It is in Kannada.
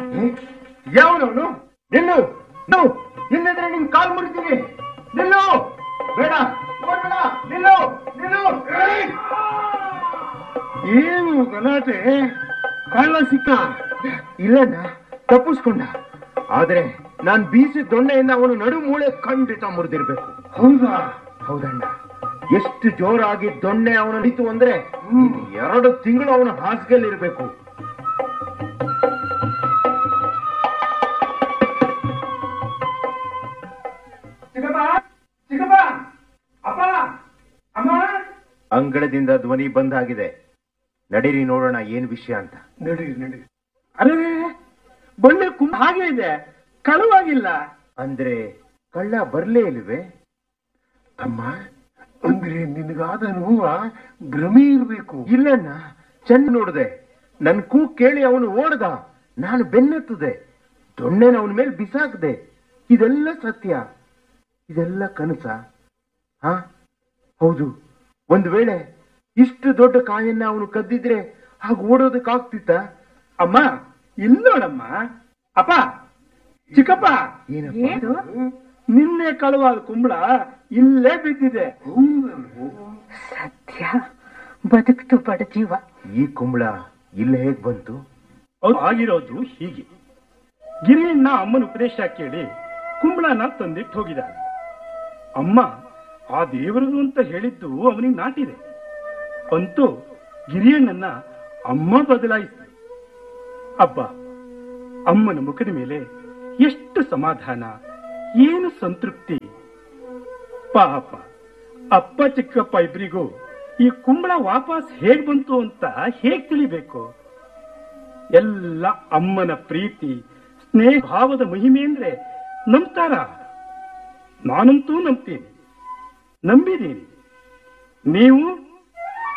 ಯಾವನವನು ನಿಲ್ಲು ನಿಲ್ಲು ನಿಲ್ಲಿದ್ರೆ ನಿನ್ ಕಾಲ್ ಮುರಿತೀನಿ ನಿಲ್ಲು ಬೇಡ ಓಡ್ಬೇಡ ನಿಲ್ಲು ನಿಲ್ಲು ಏಯ್! ಏನು ಗಲಾಟೆ ಕಳ್ಳ ಸಿಕ್ಕ ಇಲ್ಲಣ್ಣ ತಪ್ಪಿಸ್ಕೊಂಡ ಆದ್ರೆ ನಾನ್ ಬೀಸಿ ದೊಣ್ಣೆಯಿಂದ ಅವನು ನಡು ಮೂಳೆ ಖಂಡಿತ ಮುರಿದಿರ್ಬೇಕು ಹೌದಾ ಹೌದಣ್ಣ ಎಷ್ಟು ಜೋರಾಗಿ ದೊಣ್ಣೆ ಅವನ ನಿಂತು ಅಂದ್ರೆ ಇನ್ನು ಎರಡು ತಿಂಗಳು ಅವನ ಹಾಸಿಗೆಯಲ್ಲಿರ್ಬೇಕು ಚಿಕ್ಕಪ್ಪ ಚಿಕ್ಕಪ್ಪ ಅಪ್ಪ ಅಮ್ಮ ಅಂಗಳದಿಂದ ಧ್ವನಿ ಬಂದಾಗಿದೆ ನಡೀರಿ ನೋಡೋಣ ಏನ್ ವಿಷಯ ಅಂತ ನಡಿ ನಡಿ ಅರೆ ಬಣ್ಣೆ ಕುಂಭ ಹಾಗೆ ಇದೆ ಕಳುವಾಗಿಲ್ಲ ಅಂದ್ರೆ ಕಳ್ಳ ಬರ್ಲೇ ಇಲ್ವೇ ಅಮ್ಮ ಅಂದ್ರೆ ನಿನಗಾದ ನೋವ ಭ್ರಮೆ ಇರ್ಬೇಕು ಇಲ್ಲಣ್ಣ ಚೆನ್ನ ನೋಡ್ದೆ ನನ್ ಕೂ ಕೇಳಿ ಅವನು ಓಡ್ದ ನಾನು ಬೆನ್ನೆತ್ತದೆ ದೊಣ್ಣೆನ ಅವನ ಮೇಲೆ ಬಿಸಾಕ್ದೆ ಇದೆಲ್ಲ ಸತ್ಯ ಇದೆಲ್ಲ ಕನಸ ಹಾ ಹೌದು ಒಂದು ವೇಳೆ ಇಷ್ಟು ದೊಡ್ಡ ಕಾಯನ್ನ ಅವನು ಕದ್ದಿದ್ರೆ ಹಾಗ ಓಡೋದಕ್ಕಾಗ್ತಿತ್ತ ಅಮ್ಮ ಇಲ್ಲಿ ನೋಡಮ್ಮ ಅಪ್ಪ ಚಿಕ್ಕಪ್ಪ ಏನಪ್ಪ ನಿನ್ನೆ ಕಳುವಾದ ಕುಂಬಳ ಇಲ್ಲೇ ಬಿದ್ದಿದೆ ಸತ್ಯ ಬದುಕ್ತು ಬಡ ಜೀವ ಈ ಕುಂಬಳ ಇಲ್ಲಿ ಹೇಗ್ ಬಂತು ಅವ್ರು ಆಗಿರೋದು ಹೀಗೆ ಗಿರಿಯಣ್ಣ ಅಮ್ಮನ ಉಪದೇಶ ಕೇಳಿ ಕುಂಬಳನ ತಂದಿಟ್ಟು ಹೋಗಿದ್ದಾಳೆ ಅಮ್ಮ ಆ ದೇವರದು ಅಂತ ಹೇಳಿದ್ದು ಅವನಿಗೆ ನಾಟಿದೆ ಅಂತೂ ಗಿರಿಯಣ್ಣನ ಅಮ್ಮ ಬದಲಾಯಿಸಿದೆ ಅಬ್ಬ ಅಮ್ಮನ ಮುಖದ ಮೇಲೆ ಎಷ್ಟು ಸಮಾಧಾನ ಏನು ಸಂತೃಪ್ತಿ ಪಾಪ ಅಪ್ಪ ಚಿಕ್ಕಪ್ಪ ಇಬ್ಬರಿಗೂ ಈ ಕುಂಬಳ ವಾಪಸ್ ಹೇಗ್ ಬಂತು ಅಂತ ಹೇಗ್ ತಿಳಿಬೇಕು ಎಲ್ಲ ಅಮ್ಮನ ಪ್ರೀತಿ ಸ್ನೇಹ ಭಾವದ ಮಹಿಮೆ ಅಂದ್ರೆ ನಂಬ್ತಾರ ನಾನಂತೂ ನಂಬ್ತೀನಿ ನಂಬಿದ್ದೀನಿ ನೀವು